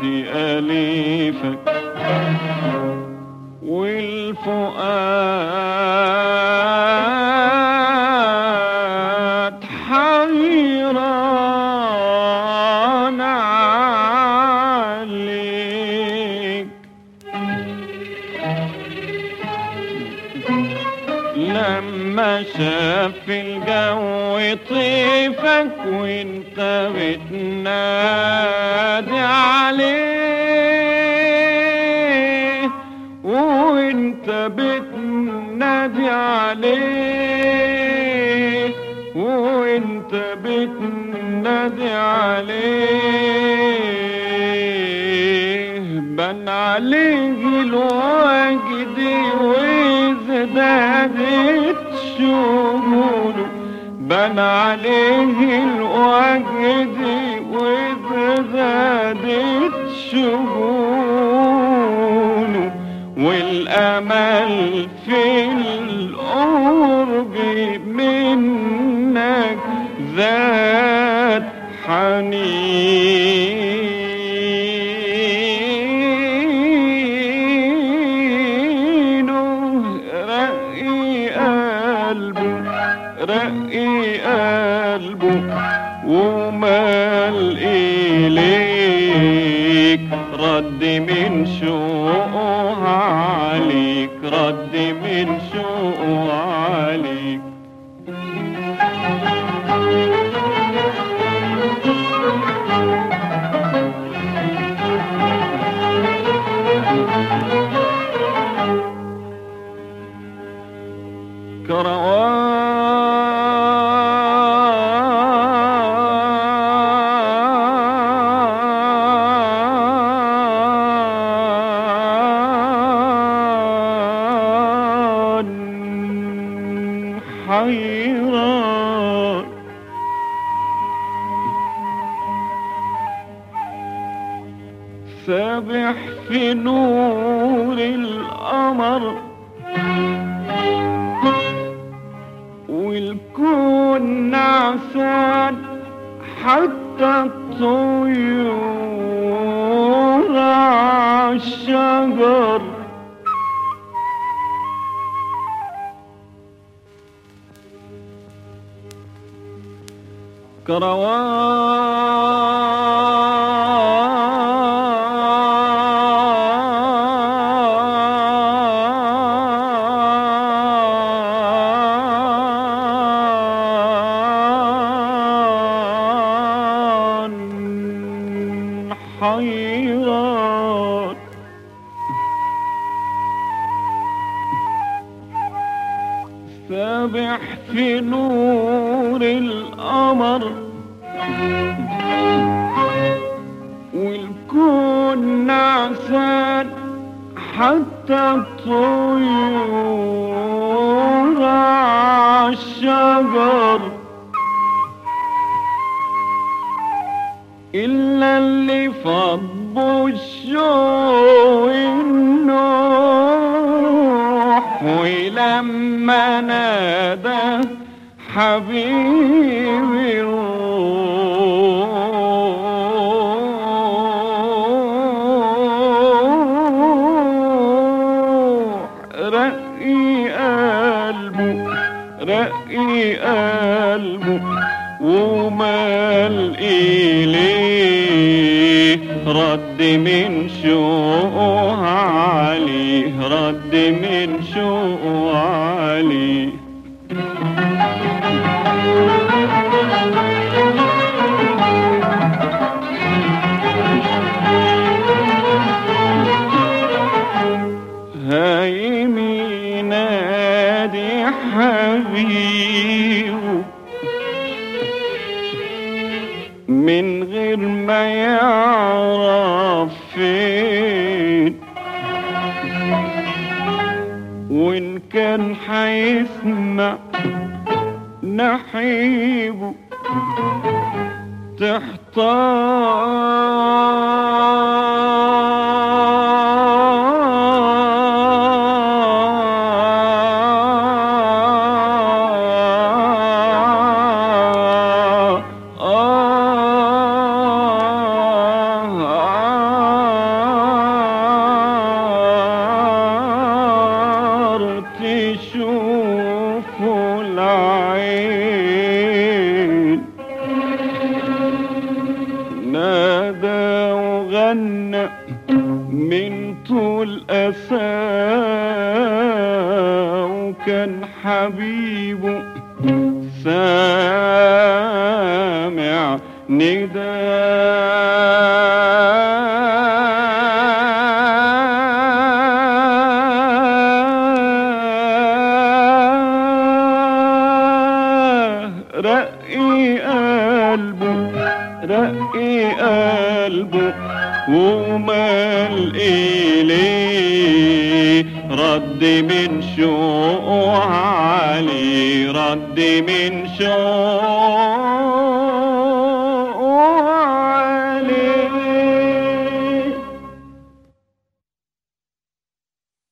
ودي أليفك والفؤاد حيران عليك لما شاف الجو طيفك وانت بتنادي عليه وانت بتنادي عليه وانت بتنادي عليه بان عليه الوجد وازدادت شموله بان عليه الوجد وازدادت شموله والامل في القرب منك ذات حنينه رقي قلبه رقي قلبه ومال إليك رد من شوقه عليك رد من شوقه عليك كروان حيران سابح في نور القمر والكون نعسان حتى الطيور عالشجر كروان حيران سابح في نور القمر والكون نعسان حتى الطيور عالشجر إلا اللي فضوا الشوق النوح ولما نادى حبيبي الروح رقي قلبه رقي قلبه ومال إليه رد من شوقه عليه رد من شوقه عليه هايم ينادي حبيبه من غير ما يعرف فين وإن كان حيسمع نحيبه تحتار تهنى من طول أساه وكان حبيبه سامع نداه رقي قلبه رقي قلبه ومال إليه رد من شوق علي رد من شوق